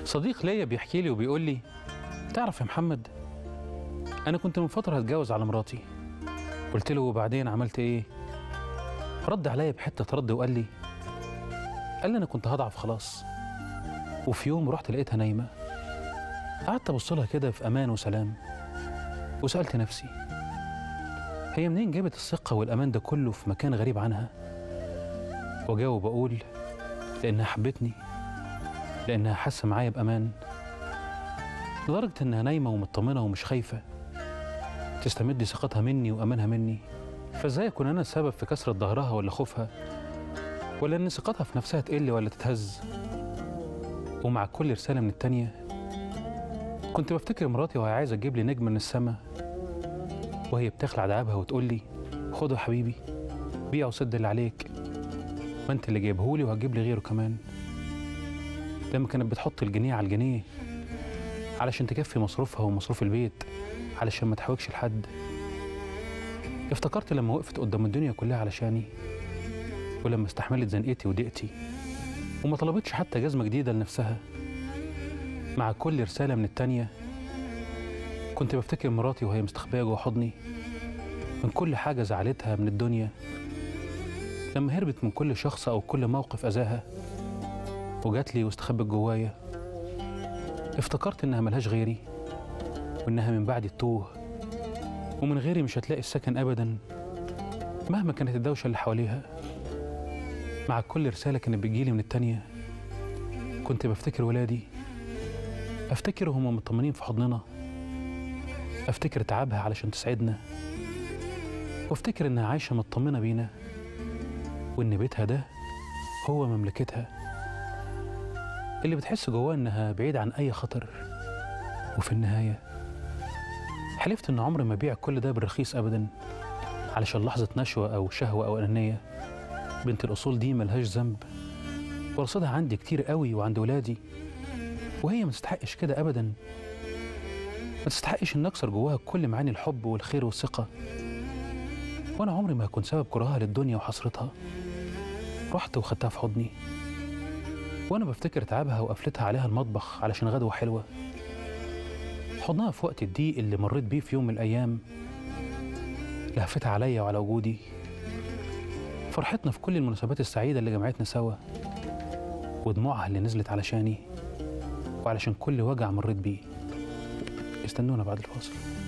صديق ليا بيحكي لي وبيقول لي تعرف يا محمد انا كنت من فتره هتجوز على مراتي قلت له وبعدين عملت ايه رد عليا بحته رد وقال لي قال لي انا كنت هضعف خلاص وفي يوم رحت لقيتها نايمه قعدت ابص لها كده في امان وسلام وسالت نفسي هي منين جابت الثقه والامان ده كله في مكان غريب عنها واجاوب اقول لانها حبتني لانها حاسه معايا بامان لدرجه انها نايمه ومطمنه ومش خايفه تستمد ثقتها مني وامانها مني فازاي اكون انا السبب في كسرة ظهرها ولا خوفها ولا ان ثقتها في نفسها تقل ولا تتهز ومع كل رساله من التانيه كنت بفتكر مراتي وهي عايزه تجيب لي نجم من السما وهي بتخلع دعابها وتقول لي خده يا حبيبي بيع وسد اللي عليك ما انت اللي جايبهولي وهتجيب لي غيره كمان لما كانت بتحط الجنيه على الجنيه علشان تكفي مصروفها ومصروف البيت علشان ما تحوجش لحد افتكرت لما وقفت قدام الدنيا كلها علشاني ولما استحملت زنقتي وضيقتي وما طلبتش حتى جزمة جديدة لنفسها مع كل رسالة من التانية كنت بفتكر مراتي وهي مستخبية جوه حضني من كل حاجة زعلتها من الدنيا لما هربت من كل شخص أو كل موقف أذاها وجات لي واستخبت جوايا افتكرت إنها ملهاش غيري وإنها من بعدي التوه ومن غيري مش هتلاقي السكن أبدا مهما كانت الدوشة اللي حواليها مع كل رسالة كانت بتجيلي من التانية كنت بفتكر ولادي أفتكر وهم مطمنين في حضننا أفتكر تعبها علشان تسعدنا وافتكر إنها عايشة مطمنة بينا وإن بيتها ده هو مملكتها اللي بتحس جواها إنها بعيد عن أي خطر وفي النهاية حلفت إن عمري ما أبيع كل ده بالرخيص أبدا علشان لحظة نشوة أو شهوة أو أنانية بنت الأصول دي ملهاش ذنب ورصيدها عندي كتير قوي وعند ولادي وهي ما تستحقش كده أبدا ما تستحقش إن أكسر جواها كل معاني الحب والخير والثقة وأنا عمري ما هكون سبب كرهها للدنيا وحسرتها رحت وخدتها في حضني وأنا بفتكر تعبها وقفلتها عليها المطبخ علشان غدوة حلوة حضنها في وقت الضيق اللي مريت بيه في يوم من الأيام لهفتها عليا وعلى وجودي فرحتنا في كل المناسبات السعيدة اللي جمعتنا سوا ودموعها اللي نزلت علشاني وعلشان كل وجع مريت بيه استنونا بعد الفاصل